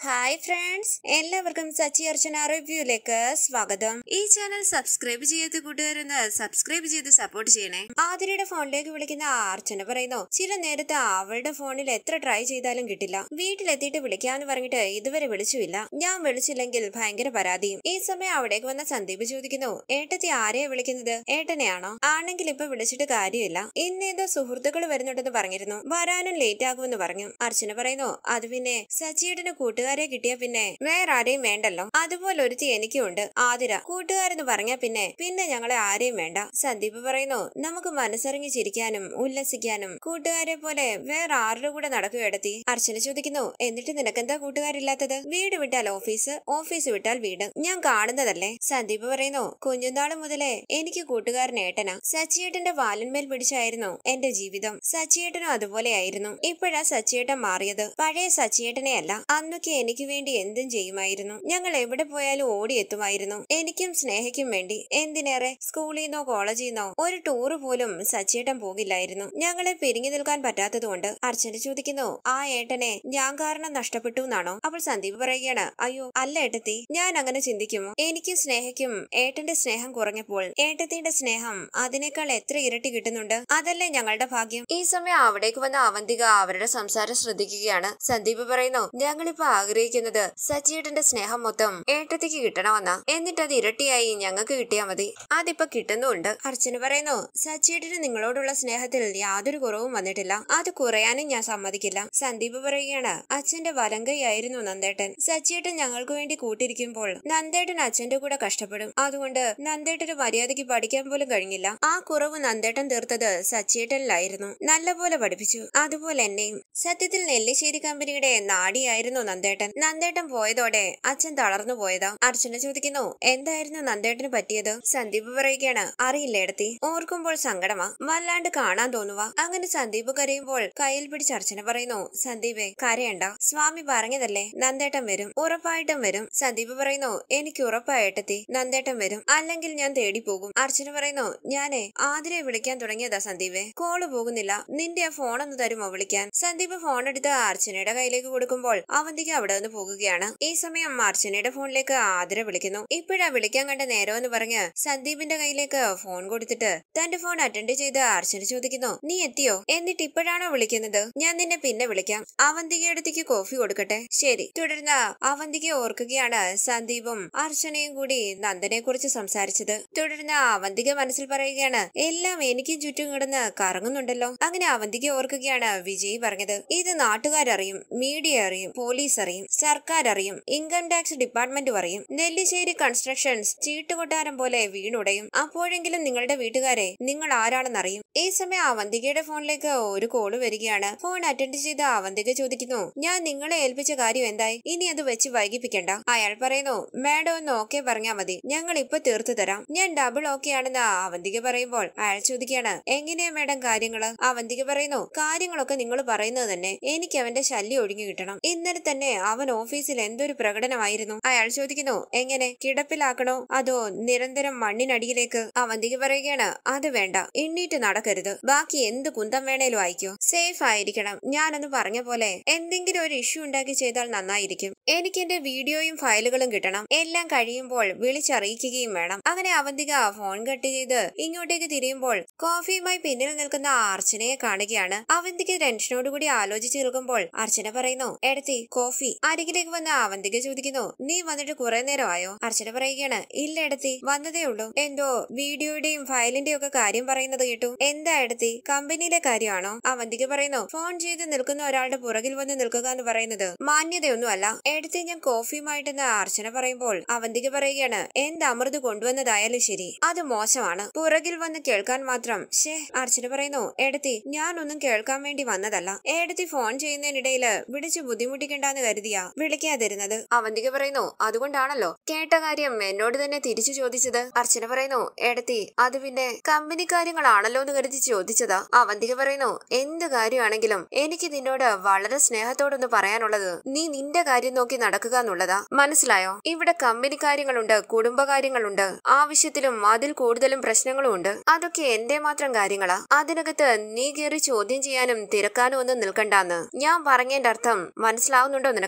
hi friends എല്ലാവർക്കും സച്ചി അർച്ചന റിവ്യൂയിലേക്ക് സ്വാഗതം ഈ ചാനൽ സബ്സ്ക്രൈബ് ചെയ്യാത്ത കൂട്ടുകാരൊന്ന് സബ്സ്ക്രൈബ് ചെയ്ത് സപ്പോർട്ട് ചെയ്യണേ ആതിരയുടെ ഫോണിലേക്ക് വിളിക്കുന്ന അർച്ചന പറയുന്നു ചില നേരത്ത് അവളുടെ ഫോണിൽ എത്ര ട്രൈ ചെയ്താലും കിട്ടില്ല വീട്ടിലെത്തിയിട്ട് വിളിക്കാന്ന് പറഞ്ഞിട്ട് ഇതുവരെ വിളിച്ചുമില്ല ഞാൻ വിളിച്ചില്ലെങ്കിൽ ഭയങ്കര പരാതിയും ഈ സമയം അവിടേക്ക് വന്ന സന്ദീപ് ചോദിക്കുന്നു ഏട്ടത്തി ആരെയാ വിളിക്കുന്നത് ഏട്ടനെയാണോ ആണെങ്കിൽ ഇപ്പൊ വിളിച്ചിട്ട് കാര്യമില്ല ഇന്നേതോ സുഹൃത്തുക്കൾ വരുന്നുണ്ടെന്ന് പറഞ്ഞിരുന്നു വരാനും ലേറ്റ് ആകുമെന്ന് പറഞ്ഞു അർച്ചന പറയുന്നു അത് പിന്നെ സച്ചിയേട്ടന് കൂട്ടുകാരെ കിട്ടിയ പിന്നെ വേറെ ആരെയും വേണ്ടല്ലോ അതുപോലെ ഒരുത്തി എനിക്കുണ്ട് ആതിര കൂട്ടുകാരെന്ന് പറഞ്ഞാ പിന്നെ പിന്നെ ഞങ്ങളെ ആരെയും വേണ്ട സന്ദീപ് പറയുന്നു നമുക്ക് മനസ്സറിഞ്ഞ് ചിരിക്കാനും ഉല്ലസിക്കാനും കൂട്ടുകാരെ പോലെ വേറെ ആരുടെ കൂടെ നടക്കുക എടുത്തി അർച്ചന ചോദിക്കുന്നു എന്നിട്ട് നിനക്കെന്താ കൂട്ടുകാരില്ലാത്തത് വീട് വിട്ടാൽ ഓഫീസ് ഓഫീസ് വിട്ടാൽ വീട് ഞാൻ കാണുന്നതല്ലേ സന്ദീപ് പറയുന്നു കുഞ്ഞുനാള് മുതലേ എനിക്ക് കൂട്ടുകാരൻ ഏട്ടനാ സച്ചിയേട്ടന്റെ വാലിന്മേൽ പിടിച്ചായിരുന്നു എന്റെ ജീവിതം സച്ചിയേട്ടനും അതുപോലെയായിരുന്നു ഇപ്പോഴാ സച്ചിയേട്ടൻ മാറിയത് പഴയ സച്ചിയേട്ടനെ അല്ല അന്നൊക്കെ എനിക്ക് വേണ്ടി എന്തും ചെയ്യുമായിരുന്നു ഞങ്ങൾ എവിടെ പോയാലും ഓടിയെത്തുമായിരുന്നു എനിക്കും സ്നേഹയ്ക്കും വേണ്ടി എന്തിനേറെ സ്കൂളിൽ നിന്നോ കോളേജിൽ നിന്നോ ഒരു ടൂറ് പോലും സച്ചിയേട്ടൻ പോകില്ലായിരുന്നു ഞങ്ങളെ പിരിഞ്ഞു നിൽക്കാൻ പറ്റാത്തതുകൊണ്ട് അർച്ചന ചോദിക്കുന്നു ആ ഏട്ടനെ ഞാൻ കാരണം നഷ്ടപ്പെട്ടു എന്നാണോ അപ്പോൾ സന്ദീപ് പറയുകയാണ് അയ്യോ അല്ല ഏട്ടത്തി ഞാൻ അങ്ങനെ ചിന്തിക്കുമോ എനിക്കും സ്നേഹയ്ക്കും ഏട്ടന്റെ സ്നേഹം കുറഞ്ഞപ്പോൾ ഏട്ടത്തിന്റെ സ്നേഹം അതിനേക്കാൾ എത്ര ഇരട്ടി കിട്ടുന്നുണ്ട് അതല്ലേ ഞങ്ങളുടെ ഭാഗ്യം ഈ സമയം അവിടേക്ക് വന്ന അവന്തിക അവരുടെ സംസാരം ശ്രദ്ധിക്കുകയാണ് സന്ദീപ് പറയുന്നു ഞങ്ങളിപ്പോ ആഗ്രഹിക്കുന്നത് സച്ചിയേട്ടന്റെ സ്നേഹം മൊത്തം ഏട്ടത്തിക്ക് കിട്ടണമെന്നാ എന്നിട്ട് അത് ഇരട്ടിയായി ഞങ്ങൾക്ക് കിട്ടിയാ മതി അതിപ്പോ കിട്ടുന്നുണ്ട് അർച്ചന പറയുന്നു സച്ചിയേട്ടന് നിങ്ങളോടുള്ള സ്നേഹത്തിൽ യാതൊരു കുറവും വന്നിട്ടില്ല അത് കുറയാനും ഞാൻ സമ്മതിക്കില്ല സന്ദീപ് പറയുകയാണ് അച്ഛന്റെ വലങ്കയായിരുന്നു നന്ദേട്ടൻ സച്ചിയേട്ടൻ ഞങ്ങൾക്ക് വേണ്ടി കൂട്ടിരിക്കുമ്പോൾ നന്ദേട്ടൻ അച്ഛന്റെ കൂടെ കഷ്ടപ്പെടും അതുകൊണ്ട് നന്ദേട്ടന് മര്യാദയ്ക്ക് പഠിക്കാൻ പോലും കഴിഞ്ഞില്ല ആ കുറവ് നന്ദേട്ടൻ തീർത്തത് സച്ചിയേട്ടനിലായിരുന്നു നല്ലപോലെ പഠിപ്പിച്ചു അതുപോലെ എന്നെയും സത്യത്തിൽ നെല്ലിശ്ശേരി കമ്പനിയുടെ നാടിയായിരുന്നു നന്ദേട്ടൻ നന്ദേട്ടൻ പോയതോടെ അച്ഛൻ തളർന്നു പോയതാ അർച്ചന ചോദിക്കുന്നു എന്തായിരുന്നു നന്ദേട്ടന് പറ്റിയത് സന്ദീപ് പറയുകയാണ് അറിയില്ല എടുത്തി ഓർക്കുമ്പോൾ സങ്കടമാ വല്ലാണ്ട് കാണാൻ തോന്നുക അങ്ങനെ സന്ദീപ് കരയുമ്പോൾ കയ്യിൽ പിടിച്ച് അർച്ചന പറയുന്നു സന്ദീപേ കരയണ്ട സ്വാമി പറഞ്ഞതല്ലേ നന്ദേട്ടൻ വരും ഉറപ്പായിട്ടും വരും സന്ദീപ് പറയുന്നു എനിക്ക് ഉറപ്പായിട്ടെത്തി നന്ദേട്ടൻ വരും അല്ലെങ്കിൽ ഞാൻ തേടി പോകും അർച്ചന പറയുന്നു ഞാനേ ആതിരെ വിളിക്കാൻ തുടങ്ങിയതാ സന്ദീപേ കോള് പോകുന്നില്ല നിന്റെ ആ ഫോൺ ഒന്ന് തരുമോ വിളിക്കാൻ സന്ദീപ് ഫോൺ എടുത്ത് അർച്ചനയുടെ കയ്യിലേക്ക് കൊടുക്കുമ്പോൾ അവന്തിക അവിടെ നിന്ന് പോകുകയാണ് ഈ സമയം അർച്ചനയുടെ ഫോണിലേക്ക് ആതിര വിളിക്കുന്നു ഇപ്പോഴാ വിളിക്കാൻ കണ്ട നേരം എന്ന് പറഞ്ഞ് സന്ദീപിന്റെ കയ്യിലേക്ക് ഫോൺ കൊടുത്തിട്ട് തന്റെ ഫോൺ അറ്റൻഡ് ചെയ്ത് അർച്ചന ചോദിക്കുന്നു നീ എത്തിയോ എന്നിട്ട് ഇപ്പോഴാണോ വിളിക്കുന്നത് ഞാൻ നിന്നെ പിന്നെ വിളിക്കാം അവന്തികയുടെ അടുത്തേക്ക് കോഫി കൊടുക്കട്ടെ ശരി തുടർന്ന് അവന്തിക ഓർക്കുകയാണ് സന്ദീപും അർച്ചനയും കൂടി നന്ദനെ കുറിച്ച് സംസാരിച്ചത് തുടർന്ന് അവന്തിക മനസ്സിൽ പറയുകയാണ് എല്ലാം എനിക്കും ചുറ്റും കിടന്ന് കറങ്ങുന്നുണ്ടല്ലോ അങ്ങനെ അവന്തിക ഓർക്കുകയാണ് വിജയ് പറഞ്ഞത് ഇത് നാട്ടുകാരറിയും മീഡിയ അറിയും പോലീസ് അറിയും സർക്കാർ അറിയും ഇൻകം ടാക്സ് ഡിപ്പാർട്ട്മെന്റ് അറിയും നെല്ലിശ്ശേരി കൺസ്ട്രക്ഷൻസ് ചീട്ടുകൊട്ടാരം പോലെ വീണുടയും അപ്പോഴെങ്കിലും നിങ്ങളുടെ വീട്ടുകാരെ നിങ്ങൾ ആരാണെന്നറിയും ഈ സമയം അവന്തികയുടെ ഫോണിലേക്ക് ഒരു കോള് വരികയാണ് ഫോൺ അറ്റൻഡ് ചെയ്ത അവന്തിക ചോദിക്കുന്നു ഞാൻ നിങ്ങളെ ഏൽപ്പിച്ച കാര്യം എന്തായി ഇനി അത് വെച്ച് വൈകിപ്പിക്കണ്ട അയാൾ പറയുന്നു മാഡം ഒന്ന് ഓക്കെ പറഞ്ഞാ മതി ഞങ്ങൾ ഇപ്പൊ തീർത്തു തരാം ഞാൻ ഡബിൾ ഓക്കെ ആണെന്ന് അവന്തിക പറയുമ്പോൾ അയാൾ ചോദിക്കുകയാണ് എങ്ങനെയാ മാഡം കാര്യങ്ങള് അവന്തിക പറയുന്നു കാര്യങ്ങളൊക്കെ നിങ്ങൾ പറയുന്നത് തന്നെ എനിക്ക് അവന്റെ ശല്യം ഒഴിഞ്ഞു കിട്ടണം ഇന്നലെ തന്നെ അവൻ ഓഫീസിൽ എന്തൊരു പ്രകടനമായിരുന്നു അയാൾ ചോദിക്കുന്നു എങ്ങനെ കിടപ്പിലാക്കണോ അതോ നിരന്തരം മണ്ണിനടിയിലേക്ക് അവന്തിക പറയുകയാണ് അത് വേണ്ട എണ്ണീറ്റ് നടക്കരുത് ബാക്കി എന്ത് കുന്തം വേണേലും അയക്കോ സേഫ് ആയിരിക്കണം ഞാനൊന്ന് പറഞ്ഞ പോലെ എന്തെങ്കിലും ഒരു ഇഷ്യൂ ഉണ്ടാക്കി ചെയ്താൽ നന്നായിരിക്കും എനിക്ക് എന്റെ വീഡിയോയും ഫയലുകളും കിട്ടണം എല്ലാം കഴിയുമ്പോൾ വിളിച്ചറിയിക്കുകയും വേണം അങ്ങനെ അവന്തിക ഫോൺ കട്ട് ചെയ്ത് ഇങ്ങോട്ടേക്ക് തിരിയുമ്പോൾ കോഫിയുമായി പിന്നിൽ നിൽക്കുന്ന അർച്ചനയെ കാണുകയാണ് അവന്തിക ടെൻഷനോടുകൂടി ആലോചിച്ച് നിൽക്കുമ്പോൾ അർച്ചന പറയുന്നു എടത്തി കോഫി അരികിലേക്ക് വന്ന അവന്തിക ചോദിക്കുന്നു നീ വന്നിട്ട് കുറെ നേരമായോ അർച്ചന പറയുകയാണ് ഇല്ല എടത്തി വന്നതേ ഉള്ളൂ എന്തോ വീഡിയോയുടെയും ഫയലിന്റെയും ഒക്കെ കാര്യം പറയുന്നത് കേട്ടു എന്താ എടത്തി കമ്പനിയിലെ കാര്യമാണോ അവന്തിക പറയുന്നു ഫോൺ ചെയ്ത് നിൽക്കുന്ന ഒരാളുടെ പുറകിൽ വന്ന് നിൽക്കുക എന്ന് പറയുന്നത് മാന്യതയൊന്നുമല്ല എടുത്ത് ഞാൻ കോഫിയുമായിട്ടെന്ന് അർച്ചന പറയുമ്പോൾ അവന്തിക പറയുകയാണ് എന്ത് അമൃത് കൊണ്ടുവന്നതായാലും ശരി അത് മോശമാണ് പുറകിൽ വന്ന് കേൾക്കാൻ മാത്രം ഷേ അർച്ചന പറയുന്നു എടുത്തി ഞാനൊന്നും കേൾക്കാൻ വേണ്ടി വന്നതല്ല എടുത്തി ഫോൺ ചെയ്യുന്നതിനിടയില് വിളിച്ച് ബുദ്ധിമുട്ടിക്കണ്ടെന്ന് കരുതിയാ വിളിക്കാതിരുന്നത് അവന്തിക പറയുന്നു അതുകൊണ്ടാണല്ലോ കേട്ട കാര്യം എന്നോട് തന്നെ തിരിച്ചു ചോദിച്ചത് അർച്ചന പറയുന്നു എടുത്തി അത് പിന്നെ കമ്പനി കാര്യങ്ങളാണല്ലോ എന്ന് കരുതി ചോദിച്ചതാ അവന്തിക പറയുന്നു എന്ത് കാര്യമാണെങ്കിലും എനിക്ക് നിന്നോട് വളരെ സ്നേഹത്തോടൊന്ന് പറയാനുള്ളത് നീ നിന്റെ കാര്യം നോക്കി നടക്കുക എന്നുള്ളതാ മനസ്സിലായോ ഇവിടെ കമ്പനി കാര്യങ്ങളുണ്ട് കുടുംബകാര്യങ്ങളുണ്ട് ആവശ്യത്തിലും അതിൽ കൂടുതലും പ്രശ്നങ്ങളും ഉണ്ട് അതൊക്കെ എന്റെ മാത്രം കാര്യങ്ങളാ അതിനകത്ത് നീ കയറി ചോദ്യം ചെയ്യാനും തിരക്കാനും ഒന്നും നിൽക്കണ്ടാന്ന് ഞാൻ പറഞ്ഞതിന്റെ അർത്ഥം മനസ്സിലാവുന്നുണ്ടോ നിനക്ക്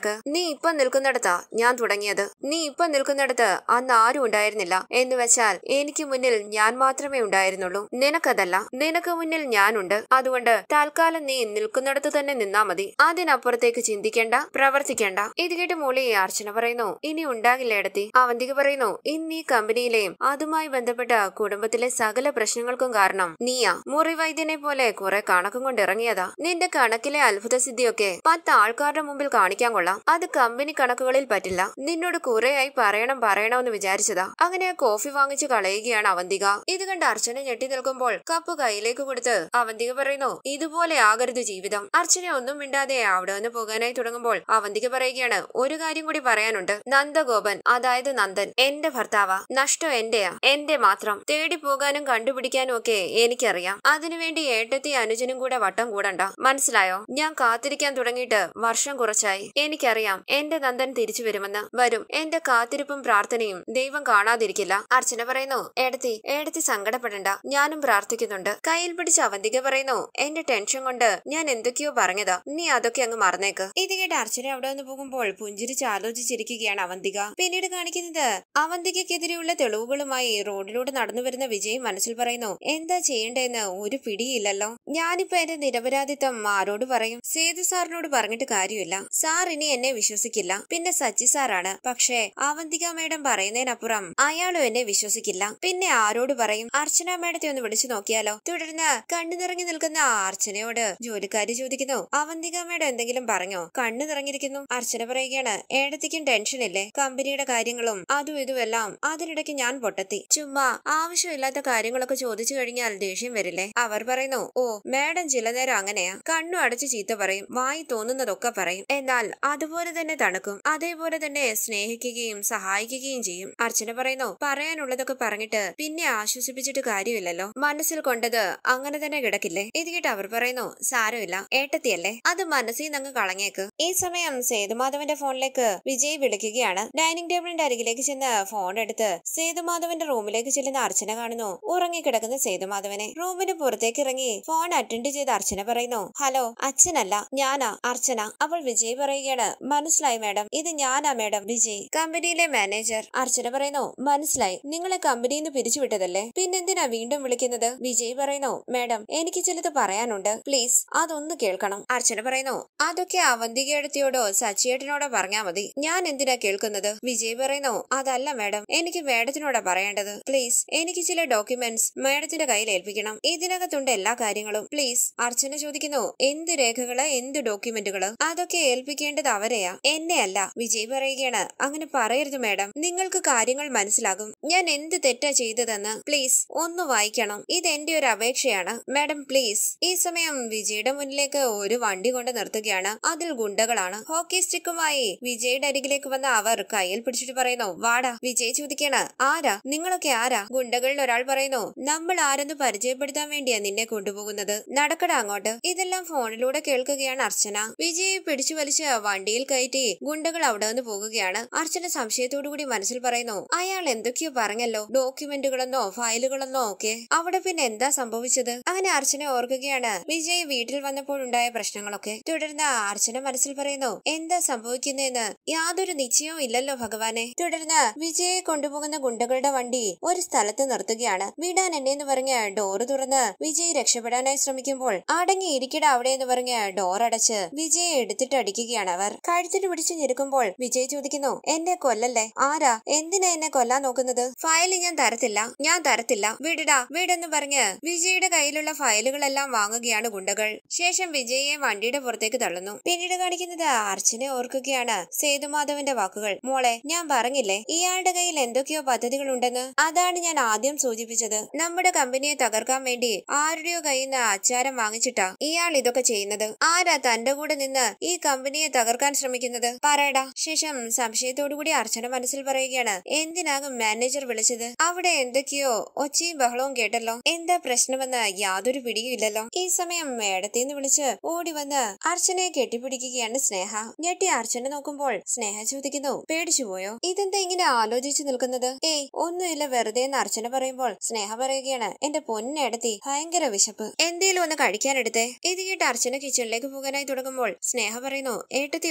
നിനക്ക് നീ ഇപ്പൊ നിൽക്കുന്നിടത്താ ഞാൻ തുടങ്ങിയത് നീ ഇപ്പൊ നിൽക്കുന്നിടത്ത് അന്ന് ആരും ഉണ്ടായിരുന്നില്ല എന്ന് വെച്ചാൽ എനിക്ക് മുന്നിൽ ഞാൻ മാത്രമേ ഉണ്ടായിരുന്നുള്ളൂ നിനക്കതല്ല നിനക്ക് മുന്നിൽ ഞാനുണ്ട് അതുകൊണ്ട് തൽക്കാലം നീ നിൽക്കുന്നിടത്ത് തന്നെ നിന്നാ മതി അതിനപ്പുറത്തേക്ക് ചിന്തിക്കേണ്ട പ്രവർത്തിക്കേണ്ട ഇത് കേട്ട് മോളി അർച്ചന പറയുന്നു ഇനി ഉണ്ടാകില്ല എടത്തി അവന്തിക പറയുന്നു ഇന്ന് ഈ കമ്പനിയിലെയും അതുമായി ബന്ധപ്പെട്ട കുടുംബത്തിലെ സകല പ്രശ്നങ്ങൾക്കും കാരണം നീയാ മുറിവൈദ്യനെ പോലെ കുറെ കണക്കും കൊണ്ട് ഇറങ്ങിയതാ നിന്റെ കണക്കിലെ അത്ഭുത സിദ്ധിയൊക്കെ പത്ത് ആൾക്കാരുടെ മുമ്പിൽ കാണിക്കാൻ കൊള്ളാം അത് കമ്പനി കണക്കുകളിൽ പറ്റില്ല നിന്നോട് കുറെയായി പറയണം പറയണമെന്ന് വിചാരിച്ചതാ അങ്ങനെ ആ കോഫി വാങ്ങിച്ചു കളയുകയാണ് അവന്തിക ഇത് കണ്ട് അർച്ചന ഞെട്ടി നിൽക്കുമ്പോൾ കപ്പ് കയ്യിലേക്ക് കൊടുത്ത് അവന്തിക പറയുന്നു ഇതുപോലെ ആകരുത് ജീവിതം അർച്ചന ഒന്നും മിണ്ടാതെ അവിടെ നിന്ന് പോകാനായി തുടങ്ങുമ്പോൾ അവന്തിക പറയുകയാണ് ഒരു കാര്യം കൂടി പറയാനുണ്ട് നന്ദഗോപൻ അതായത് നന്ദൻ എന്റെ ഭർത്താവാ നഷ്ടം എന്റെയാ എന്റെ മാത്രം തേടി പോകാനും കണ്ടുപിടിക്കാനും ഒക്കെ എനിക്കറിയാം അതിനുവേണ്ടി ഏട്ടത്തി അനുജനും കൂടെ വട്ടം കൂടണ്ട മനസ്സിലായോ ഞാൻ കാത്തിരിക്കാൻ തുടങ്ങിയിട്ട് വർഷം കുറച്ചായി എനിക്കറിയാം എന്റെ നന്ദൻ തിരിച്ചു വരുമെന്ന് വരും എന്റെ കാത്തിരിപ്പും പ്രാർത്ഥനയും ദൈവം കാണാതിരിക്കില്ല അർച്ചന പറയുന്നു ഏടത്തി ഏടത്തി സങ്കടപ്പെടണ്ട ഞാനും പ്രാർത്ഥിക്കുന്നുണ്ട് കയ്യിൽ പിടിച്ച് അവന്തിക പറയുന്നു എന്റെ ടെൻഷൻ കൊണ്ട് ഞാൻ എന്തൊക്കെയോ പറഞ്ഞതാ നീ അതൊക്കെ അങ്ങ് മറന്നേക്ക് ഇത് കേട്ട് അർച്ചന അവിടെ നിന്ന് പോകുമ്പോൾ പുഞ്ചിരിച്ച് ആലോചിച്ചിരിക്കുകയാണ് അവന്തിക പിന്നീട് കാണിക്കുന്നത് അവന്തികക്കെതിരെയുള്ള തെളിവുകളുമായി റോഡിലൂടെ നടന്നു വരുന്ന വിജയ് മനസ്സിൽ പറയുന്നു എന്താ ചെയ്യേണ്ടതെന്ന് ഒരു പിടിയില്ലല്ലോ ഞാനിപ്പോ എന്റെ നിരപരാധിത്വം ആരോട് പറയും സേതു സാറിനോട് പറഞ്ഞിട്ട് കാര്യമില്ല സാർ ഇനി എന്നെ വിശ്വസിക്കില്ല പിന്നെ സച്ചി സാറാണ് പക്ഷേ അവന്തിക മേഡം പറയുന്നതിനപ്പുറം അയാളും എന്നെ വിശ്വസിക്കില്ല പിന്നെ ആരോട് പറയും അർച്ചന മേഡത്തെ ഒന്ന് വിളിച്ചു നോക്കിയാലോ തുടർന്ന് കണ്ണു നിറങ്ങി നിൽക്കുന്ന ആ അർച്ചനയോട് ജോലിക്കാരി ചോദിക്കുന്നു അവന്തിക മേഡം എന്തെങ്കിലും പറഞ്ഞോ കണ്ണു നിറഞ്ഞിരിക്കുന്നു അർച്ചന പറയുകയാണ് ഏടത്തിക്കും ടെൻഷനില്ലേ കമ്പനിയുടെ കാര്യങ്ങളും അതും ഇതും എല്ലാം അതിനിടയ്ക്ക് ഞാൻ പൊട്ടത്തി ചുമ്മാ ആവശ്യമില്ലാത്ത കാര്യങ്ങളൊക്കെ ചോദിച്ചു കഴിഞ്ഞാൽ ദേഷ്യം വരില്ലേ അവർ പറയുന്നു ഓ മേഡം ചില നേരം അങ്ങനെയാ കണ്ണു അടച്ച് ചീത്ത പറയും വായി തോന്നുന്നതൊക്കെ പറയും എന്നാൽ അതുപോലെ തന്നെ തണുക്കും അതേപോലെ തന്നെ സ്നേഹിക്കുകയും സഹായിക്കുകയും ചെയ്യും അർച്ചന പറയുന്നു പറയാനുള്ളതൊക്കെ പറഞ്ഞിട്ട് പിന്നെ ആശ്വസിപ്പിച്ചിട്ട് കാര്യമില്ലല്ലോ മനസ്സിൽ കൊണ്ടത് അങ്ങനെ തന്നെ കിടക്കില്ലേ ഇത് കേട്ട് അവർ പറയുന്നു സാരമില്ല ഏട്ടത്തിയല്ലേ അത് മനസ്സിൽ നിന്ന് അങ്ങ് കളഞ്ഞേക്ക് ഈ സമയം സേതുമാധവന്റെ ഫോണിലേക്ക് വിജയ് വിളിക്കുകയാണ് ഡൈനിങ് ടേബിളിന്റെ അരികിലേക്ക് ചെന്ന് ഫോൺ എടുത്ത് സേതുമാധവന്റെ റൂമിലേക്ക് ചെല്ലുന്ന അർച്ചന കാണുന്നു ഉറങ്ങിക്കിടക്കുന്ന സേതുമാധവനെ റൂമിന് പുറത്തേക്ക് ഇറങ്ങി ഫോൺ അറ്റൻഡ് ചെയ്ത് അർച്ചന പറയുന്നു ഹലോ അച്ഛനല്ല ഞാനാ അർച്ചന അപ്പോൾ വിജയ് പറയുകയാണ് മനസ്സിലായി മാഡം ഇത് ഞാനാ മാഡം വിജയ് കമ്പനിയിലെ മാനേജർ അർച്ചന പറയുന്നു മനസ്സിലായി നിങ്ങളെ കമ്പനിയിൽ നിന്ന് പിരിച്ചുവിട്ടതല്ലേ പിന്നെന്തിനാ വീണ്ടും വിളിക്കുന്നത് വിജയ് പറയുന്നു മാഡം എനിക്ക് ചിലത് പറയാനുണ്ട് പ്ലീസ് അതൊന്ന് കേൾക്കണം അർച്ചന പറയുന്നു അതൊക്കെ അവന്തികേടത്തിയോടോ സച്ചിയേട്ടനോടോ പറഞ്ഞാ മതി ഞാൻ എന്തിനാ കേൾക്കുന്നത് വിജയ് പറയുന്നു അതല്ല മാഡം എനിക്ക് മാഡത്തിനോടാ പറയേണ്ടത് പ്ലീസ് എനിക്ക് ചില ഡോക്യുമെന്റ്സ് മാഡത്തിന്റെ കയ്യിൽ ഏൽപ്പിക്കണം ഇതിനകത്തുണ്ട് എല്ലാ കാര്യങ്ങളും പ്ലീസ് അർച്ചന ചോദിക്കുന്നു എന്ത് രേഖകള് എന്ത് ഡോക്യുമെന്റുകള് അതൊക്കെ ഏൽപ്പിക്കേണ്ടത് അവരെയാ എന്നെയല്ല വിജയ് പറയുകയാണ് അങ്ങനെ പറയരുത് മാഡം നിങ്ങൾക്ക് കാര്യങ്ങൾ മനസ്സിലാകും ഞാൻ എന്ത് തെറ്റാ ചെയ്തതെന്ന് പ്ലീസ് ഒന്ന് വായിക്കണം ഇത് എന്റെ ഒരു അപേക്ഷയാണ് മാഡം പ്ലീസ് ഈ സമയം വിജയുടെ മുന്നിലേക്ക് ഒരു വണ്ടി കൊണ്ട് നിർത്തുകയാണ് അതിൽ ഗുണ്ടകളാണ് ഹോക്കി സ്റ്റിക്കുമായി വിജയുടെ അരികിലേക്ക് വന്ന അവർ കയ്യിൽ പിടിച്ചിട്ട് പറയുന്നു വാടാ വിജയ് ചോദിക്കാണ് ആരാ നിങ്ങളൊക്കെ ആരാ ഗുണ്ടകളിൽ ഒരാൾ പറയുന്നു നമ്മൾ ആരെന്ന് പരിചയപ്പെടുത്താൻ വേണ്ടിയാ നിന്നെ കൊണ്ടുപോകുന്നത് നടക്കട അങ്ങോട്ട് ഇതെല്ലാം ഫോണിലൂടെ കേൾക്കുകയാണ് അർച്ചന വിജയ് പിടിച്ചു വലിച്ച് വണ്ടിയിൽ കയറ്റി ഗുണ്ടകൾ അവിടെ നിന്ന് പോകുകയാണ് അർച്ചന സംശയത്തോടു കൂടി മനസ്സിൽ പറയുന്നു അയാൾ എന്തൊക്കെയോ പറഞ്ഞല്ലോ ഡോക്യുമെന്റുകളെന്നോ ഫയലുകളെന്നോ ഒക്കെ അവിടെ പിന്നെ എന്താ സംഭവിച്ചത് അങ്ങനെ അർച്ചന ഓർക്കുകയാണ് വിജയ് വീട്ടിൽ വന്നപ്പോൾ ഉണ്ടായ പ്രശ്നങ്ങളൊക്കെ തുടർന്ന് അർച്ചന മനസ്സിൽ പറയുന്നു എന്താ സംഭവിക്കുന്നതെന്ന് യാതൊരു നിശ്ചയവും ഇല്ലല്ലോ ഭഗവാനെ തുടർന്ന് വിജയെ കൊണ്ടുപോകുന്ന ഗുണ്ടകളുടെ വണ്ടി ഒരു സ്ഥലത്ത് നിർത്തുകയാണ് വിടാൻ എന്നെന്ന് പറഞ്ഞ് ഡോറ് തുറന്ന് വിജയ് രക്ഷപ്പെടാനായി ശ്രമിക്കുമ്പോൾ അടങ്ങി ഇരിക്കട അവിടെ എന്ന് പറഞ്ഞ് ഡോർ അടച്ച് വിജയെ എടുത്തിട്ട് അടിക്കുകയാണ് അവർ കഴുത്തിന് പിടിച്ച് ഞെരുക്കുമ്പോൾ വിജയ് ചോദിക്കുന്നു എന്നെ കൊല്ലല്ലേ ആരാ എന്തിനാ എന്നെ കൊല്ലാൻ നോക്കുന്നത് ഫയൽ ഞാൻ തരത്തില്ല ഞാൻ തരത്തില്ല വിടിടാ വിടെന്ന് പറഞ്ഞ് വിജയുടെ കയ്യിലുള്ള ഫയലുകളെല്ലാം വാങ്ങുകയാണ് ഗുണ്ടകൾ ശേഷം വിജയെ വണ്ടിയുടെ പുറത്തേക്ക് തള്ളുന്നു പിന്നീട് കാണിക്കുന്നത് അർച്ചനെ ഓർക്കുകയാണ് സേതുമാധവന്റെ വാക്കുകൾ മോളെ ഞാൻ പറഞ്ഞില്ലേ ഇയാളുടെ കയ്യിൽ എന്തൊക്കെയോ പദ്ധതികൾ ഉണ്ടെന്ന് അതാണ് ഞാൻ ആദ്യം സൂചിപ്പിച്ചത് നമ്മുടെ കമ്പനിയെ തകർക്കാൻ വേണ്ടി ആരുടെയോ കയ്യിൽ നിന്ന് അച്ചാരം വാങ്ങിച്ചിട്ടാ ഇയാൾ ഇതൊക്കെ ചെയ്യുന്നത് ആരാ തന്റെ കൂടെ നിന്ന് ഈ കമ്പനിയെ തകർക്കാൻ ശ്രമിക്കുന്നത് പറയടാ ശേഷം സംശയത്തോടുകൂടി അർച്ചന മനസ്സിൽ പറയുകയാണ് എന്തിനാകും മാനേജർ വിളിച്ചത് അവിടെ എന്തൊക്കെയോ ഒച്ചയും ബഹളവും കേട്ടല്ലോ എന്താ പ്രശ്നമെന്ന് യാതൊരു പിടിയും ഇല്ലല്ലോ ഈ സമയം മേടത്തിന്ന് വിളിച്ച് ഓടി വന്ന് അർച്ചനയെ കെട്ടിപ്പിടിക്കുകയാണ് സ്നേഹ ഞെട്ടി അർച്ചന നോക്കുമ്പോൾ സ്നേഹ ചോദിക്കുന്നു പേടിച്ചുപോയോ ഇതെന്താ ഇങ്ങനെ ആലോചിച്ചു നിൽക്കുന്നത് ഏയ് ഒന്നുമില്ല വെറുതെ എന്ന് അർച്ചന പറയുമ്പോൾ സ്നേഹ പറയുകയാണ് എന്റെ പൊന്നെടത്തി ഭയങ്കര വിശപ്പ് എന്തേലും ഒന്ന് കഴിക്കാനെടുത്തേ ഇത് കേട്ട് അർച്ചന കിച്ചണിലേക്ക് പോകാനായി തുടങ്ങുമ്പോൾ സ്നേഹ പറയുന്നു ഏട്ടത്തി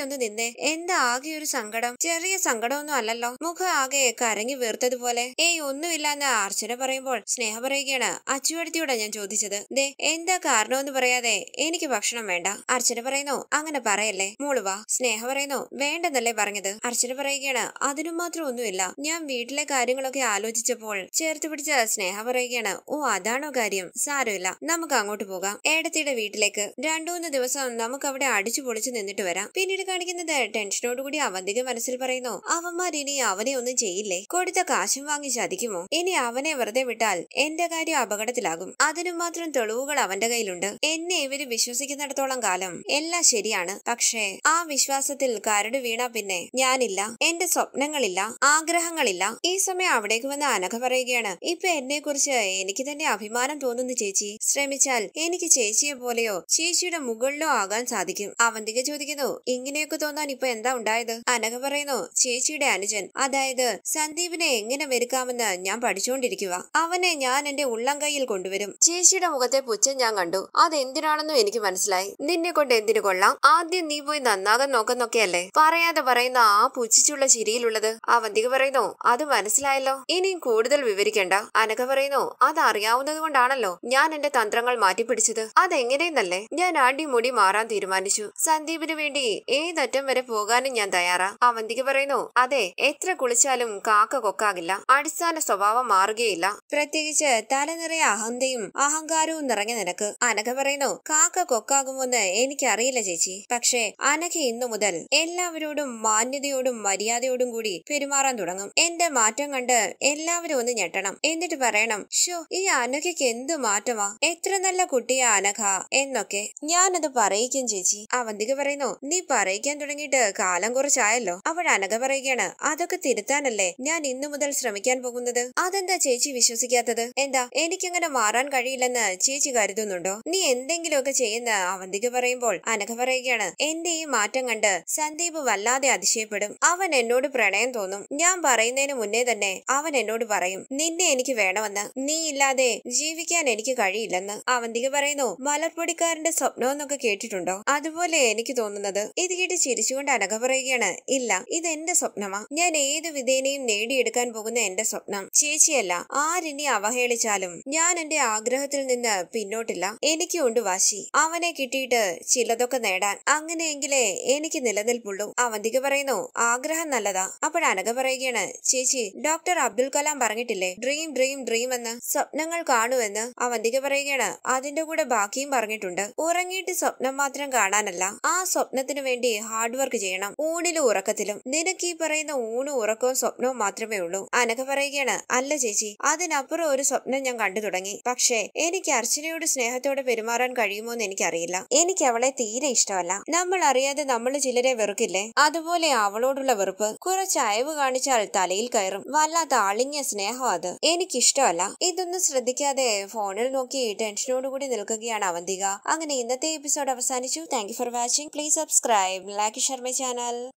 ഒന്ന് നിന്നേ എന്താ ആകെ ഒരു സങ്കടം ചെറിയ സങ്കടമൊന്നും അല്ലല്ലോ മുഖം ആകെ കരങ്ങി വീർത്തതുപോലെ ഏയ് ഒന്നുമില്ലെന്ന് അർച്ചന പറയുമ്പോൾ സ്നേഹ പറയുകയാണ് അച്ചുവടുത്തിയോടാ ഞാൻ ചോദിച്ചത് ദേ എന്താ കാരണമെന്ന് പറയാതെ എനിക്ക് ഭക്ഷണം വേണ്ട അർച്ചന പറയുന്നു അങ്ങനെ പറയല്ലേ മോള് വാ സ്നേഹ പറയുന്നു വേണ്ടെന്നല്ലേ പറഞ്ഞത് അർച്ചന പറയുകയാണ് അതിനും മാത്രം ഒന്നുമില്ല ഞാൻ വീട്ടിലെ കാര്യങ്ങളൊക്കെ ആലോചിച്ചപ്പോൾ ചേർത്ത് പിടിച്ച സ്നേഹ പറയുകയാണ് ഓ അതാണോ കാര്യം സാരമില്ല നമുക്ക് അങ്ങോട്ട് പോകാം ഏടത്തിയുടെ വീട്ടിലേക്ക് രണ്ടു മൂന്ന് ദിവസം നമുക്ക് അവിടെ അടിച്ചു പൊളിച്ചു നിന്നിട്ട് വരാം പിന്നീട് കാണിക്കുന്നത് ടെൻഷനോടുകൂടി അവന്തിക മനസ്സിൽ പറയുന്നു അവന്മാർ ഇനി അവനെ ഒന്നും ചെയ്യില്ലേ കൊടുത്ത കാശും വാങ്ങി ചതിക്കുമോ ഇനി അവനെ വെറുതെ വിട്ടാൽ എന്റെ കാര്യം അപകടത്തിലാകും അതിനു മാത്രം തെളിവുകൾ അവന്റെ കയ്യിലുണ്ട് എന്നെ ഇവര് വിശ്വസിക്കുന്നിടത്തോളം കാലം എല്ലാം ശരിയാണ് പക്ഷേ ആ വിശ്വാസത്തിൽ കരട് വീണാ പിന്നെ ഞാനില്ല എന്റെ സ്വപ്നങ്ങളില്ല ആഗ്രഹങ്ങളില്ല ഈ സമയം അവിടേക്ക് വന്ന അനഘ പറയുകയാണ് ഇപ്പൊ എന്നെ കുറിച്ച് എനിക്ക് തന്നെ അഭിമാനം തോന്നുന്നു ചേച്ചി ശ്രമിച്ചാൽ എനിക്ക് ചേച്ചിയെ പോലെയോ ചേച്ചിയുടെ മുകളിലോ ആകാൻ സാധിക്കും അവന്തിക ചോദിക്കുന്നു ഇങ്ങനെയൊക്കെ തോന്നാൻ ഇപ്പൊ എന്താ ഉണ്ടായത് അനഘ പറയുന്നു ചേച്ചിയുടെ അനുജൻ അതായത് സന്ദീപിനെ എങ്ങനെ വെരുക്കാമെന്ന് ഞാൻ പഠിച്ചുകൊണ്ടിരിക്കുക അവനെ ഞാൻ എന്റെ ഉള്ളം കൈയിൽ കൊണ്ടുവരും ചേച്ചിയുടെ മുഖത്തെ പുച്ഛം ഞാൻ കണ്ടു അതെന്തിനാണെന്നും എനിക്ക് മനസ്സിലായി നിന്നെ കൊണ്ട് എന്തിനു കൊള്ളാം ആദ്യം നീ പോയി നന്നാകാൻ നോക്കുന്നൊക്കെയല്ലേ പറയാതെ പറയുന്ന ആ പുച്ഛിച്ചുള്ള ചിരിയിലുള്ളത് അവന്തിക പറയുന്നു അത് മനസ്സിലായല്ലോ ഇനിയും കൂടുതൽ വിവരിക്കണ്ട അനഘ പറയുന്നു അത് അറിയാവുന്നത് കൊണ്ടാണല്ലോ ഞാൻ എന്റെ തന്ത്രങ്ങൾ മാറ്റിപ്പിടിച്ചത് അതെങ്ങനെയെന്നല്ലേ ഞാൻ അടിമുടി മാറാൻ തീരുമാനിച്ചു സന്ദീപിന് വേണ്ടി ഏതറ്റം വരെ പോകാനും ഞാൻ തയ്യാറാ അവന്തിക പറയുന്നു അതെ എത്ര കുളിച്ചാലും കാക്ക കൊക്കാകില്ല അടിസ്ഥാന സ്വഭാവം മാറുകയില്ല പ്രത്യേകിച്ച് തലനിറയെ അഹന്തയും അഹങ്കാരവും നിറഞ്ഞ നിനക്ക് അനഘ പറയുന്നു കാക്ക കൊക്കാകുമെന്ന് എനിക്കറിയില്ല ചേച്ചി പക്ഷേ അനഘ ഇന്നു മുതൽ എല്ലാവരോടും മാന്യതയോടും മര്യാദയോടും കൂടി പെരുമാറാൻ തുടങ്ങും എന്റെ മാറ്റം കണ്ട് എല്ലാവരും ഒന്ന് ഞെട്ടണം എന്നിട്ട് പറയണം ഷോ ഈ അനഘയ്ക്ക് എന്തു മാറ്റമാ എത്ര നല്ല കുട്ടിയാ അനഘ എന്നൊക്കെ ഞാനത് പറയിക്കും ചേച്ചി അവന്തിക പറയുന്നു നീ പറയിക്കാൻ തുടങ്ങിയിട്ട് കാലം കുറച്ചായല്ലോ അവൾ അനഘ പറയുകയാണ് അതൊക്കെ തിരുത്താനല്ലേ ഞാൻ ഇന്നു മുതൽ ശ്രമിക്കാൻ പോകുന്നത് അതെന്താ ചേച്ചി വിശ്വസിക്കാത്തത് എന്താ എനിക്കങ്ങനെ മാറാൻ കഴിയില്ലെന്ന് ചേച്ചി കരുതുന്നുണ്ടോ നീ എന്തെങ്കിലുമൊക്കെ ചെയ്യുന്ന അവന്തിക പറയുമ്പോൾ അനഘ പറയുകയാണ് എന്റെ ഈ മാറ്റം കണ്ട് സന്ദീപ് വല്ലാതെ അതിശയപ്പെടും അവൻ എന്നോട് പ്രണയം തോന്നും ഞാൻ പറയുന്നതിന് മുന്നേ തന്നെ അവൻ എന്നോട് പറയും നിന്നെ എനിക്ക് വേണമെന്ന് നീ ഇല്ലാതെ ജീവിക്കാൻ എനിക്ക് കഴിയില്ലെന്ന് അവന്തിക പറയുന്നു മലർപ്പൊടിക്കാരന്റെ സ്വപ്നം എന്നൊക്കെ കേട്ടിട്ടുണ്ടോ അതുപോലെ എനിക്ക് തോന്നുന്നത് ഇത് കേട്ട് ചിരിച്ചുകൊണ്ട് അനഘ പറയുകയാണ് ഇല്ല ഇത് എന്റെ സ്വപ്നമാ ഞാൻ ഏത് വിധേനയും നേടിയെടുക്കാൻ പോകുന്ന എന്റെ സ്വപ്നം ചേച്ചിയല്ല ആരിനി അവഹേളിച്ചാലും ഞാൻ എന്റെ ആഗ്രഹത്തിൽ നിന്ന് പിന്നോട്ടില്ല എനിക്കുണ്ട് വാശി അവനെ കിട്ടിയിട്ട് ചിലതൊക്കെ നേടാൻ അങ്ങനെയെങ്കിലേ എനിക്ക് നിലനിൽപ്പുള്ളൂ അവന്തിക പറയുന്നു ആഗ്രഹം നല്ലതാ അപ്പോൾ അനഘ പറയുകയാണ് ചേച്ചി ഡോക്ടർ അബ്ദുൽ കലാം പറഞ്ഞിട്ടില്ലേ ഡ്രീം ഡ്രീം ഡ്രീം എന്ന് സ്വപ്നങ്ങൾ കാണുമെന്ന് അവന്തിക പറയുകയാണ് അതിന്റെ കൂടെ ബാക്കിയും പറഞ്ഞിട്ടുണ്ട് ഉറങ്ങിയിട്ട് സ്വപ്നം മാത്രം കാണാനല്ല ആ സ്വപ്നത്തിന് വേണ്ടി ഹാർഡ് വർക്ക് ചെയ്യണം ഊണിലും ഉറക്കത്തിലും നിനക്ക് ഈ പറയുന്ന ഊണും ഉറക്കവും സ്വപ്നവും മാത്രമേ ഉള്ളൂ അനഘ പറയുകയാണ് അല്ല ചേച്ചി അതിനപ്പുറം ഒരു സ്വപ്നം ഞാൻ കണ്ടു തുടങ്ങി പക്ഷേ എനിക്ക് അർച്ചനയോട് സ്നേഹത്തോടെ പെരുമാറാൻ കഴിയുമോ എന്ന് എനിക്കറിയില്ല എനിക്ക് അവളെ തീരെ ഇഷ്ടമല്ല നമ്മൾ അറിയാതെ നമ്മൾ ചിലരെ വെറുക്കില്ലേ അതുപോലെ അവളോടുള്ള വെറുപ്പ് കുറച്ച് അയവ് കാണിച്ചാൽ തലയിൽ കയറും വല്ലാത്ത അളിഞ്ഞ സ്നേഹം അത് എനിക്കിഷ്ടമല്ല ഇതൊന്നും ശ്രദ്ധിക്കാതെ ഫോണിൽ നോക്കി ടെൻഷനോടുകൂടി നിൽക്കുകയാണ് അവന്തിക അങ്ങനെ ഇന്നത്തെ എപ്പിസോഡ് അവസാനിച്ചു thank you for watching please subscribe like share my channel